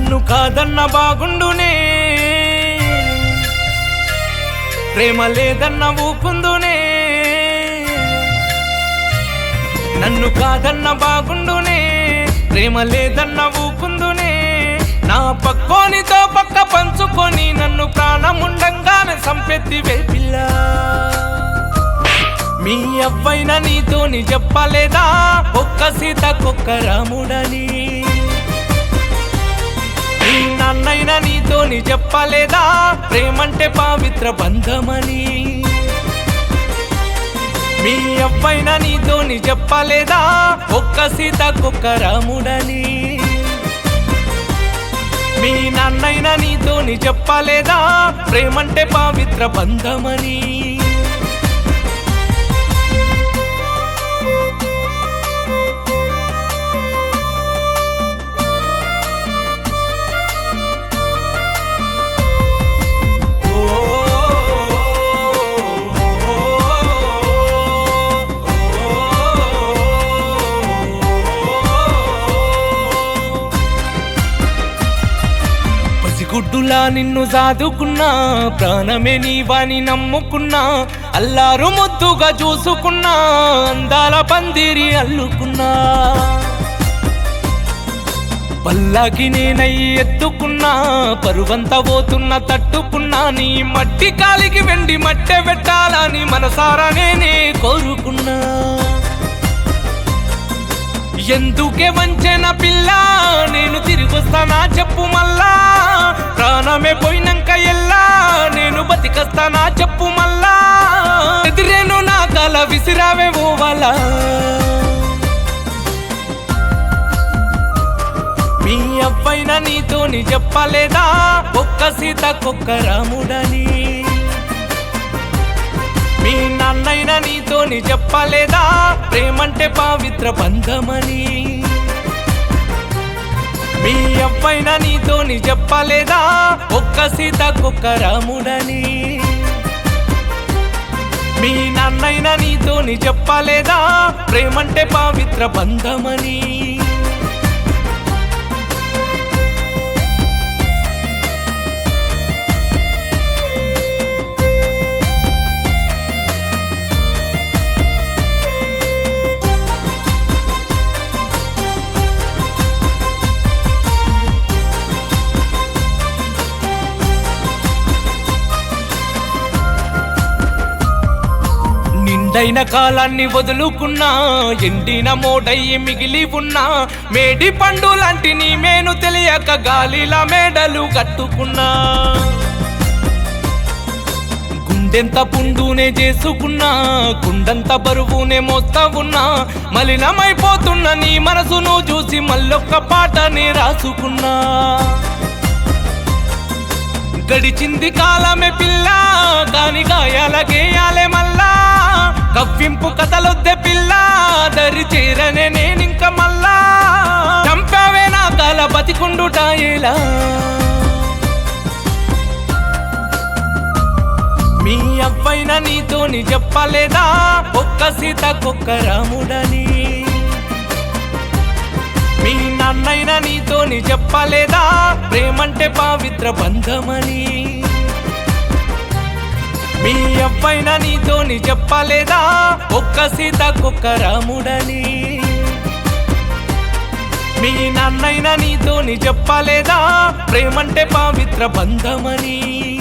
నన్ను కాదన్న బాగుండునే ప్రేమ లేదన్న ఊకుందునే నన్ను కాదన్న బాగుండునే ప్రేమ లేదన్న ఊకుందునే నా పక్కోనితో పక్క పంచుకొని నన్ను ప్రాణముండంగానే సంపెత్తి వేపిల్ల మీ అవ్వైన నీతోని చెప్పలేదా ఒక్క సీతకొక్క రాముడని మీ నాన్నైన నీతోని చెప్పలేదా ప్రేమంటే పవిత్ర బంధమని మీ అవ్వైన నీతోని చెప్పలేదా ఒక్క సీతకొక్క రాముడని మీ నాన్నైన నీతోని చెప్పలేదా ప్రేమంటే పవిత్ర బంధమని పసిగుడ్డులా నిన్ను సాదుకున్నా ప్రాణమే నీవాని నమ్ముకున్నా అల్లారు ముద్దుగా చూసుకున్నా అందాల పందిరి అల్లుకున్నా పల్లాకి నేనయ్యి ఎత్తుకున్నా పరువంత పోతున్న తట్టుకున్నా నీ మట్టి కాలికి వెండి మట్టె పెట్టాలని మనసారా నేనే కోరుకున్నా ఎందుకే వంచెన పిల్ల నేను తిరిగొస్తానా చెప్పు మళ్ళా ప్రాణమే పోయినాక ఎల్లా నేను బతికస్తానా చెప్పు మళ్ళా ఎదిరేను నా కల విసిరావే ఓవలా మీ అబ్బాయిన నీతోని చెప్పలేదా ఒక్క సీతకొక్క రాముడని మీ నాన్నైన నీతోని చెప్పలేదా ప్రేమంటే పవిత్ర బంధమని మీ అబ్బాయిన నీతోని చెప్పలేదా ఒక్క సీతకొక్క రాముడని మీ నాన్నైన నీతోని చెప్పలేదా ప్రేమంటే పవిత్ర బంధమని నిండైన కాలాన్ని వదులుకున్నా ఎండిన మోడయ్యి మిగిలి ఉన్నా మేడి పండు లాంటి నీ మేను తెలియక గాలిలా మేడలు కట్టుకున్నా గుండెంత పుండునే చేసుకున్నా గుండంత బరువునే మోస్తా ఉన్నా మలినమైపోతున్న నీ మనసును చూసి మళ్ళొక్క పాటని రాసుకున్నా గడిచింది కాలమే పిల్ల కాని గాయాల గేయాలే మళ్ళా కవ్వింపు కథలొద్దే పిల్ల దరి చేరనే నేనింక మళ్ళా చంపావే నా కాల బతికుండుట ఎలా మీ అబ్బాయిన నీతోని చెప్పలేదా ఒక్క సీతకొక్క రాముడని మీ నాన్నైన నీతోని చెప్పలేదా ప్రేమంటే పవిత్ర బంధమని మీ అబ్బాయిన నీతోని చెప్పలేదా ఒక్క సీతకొక్క రాముడని మీ నాన్నైన నీతోని చెప్పలేదా ప్రేమంటే పవిత్ర బంధమని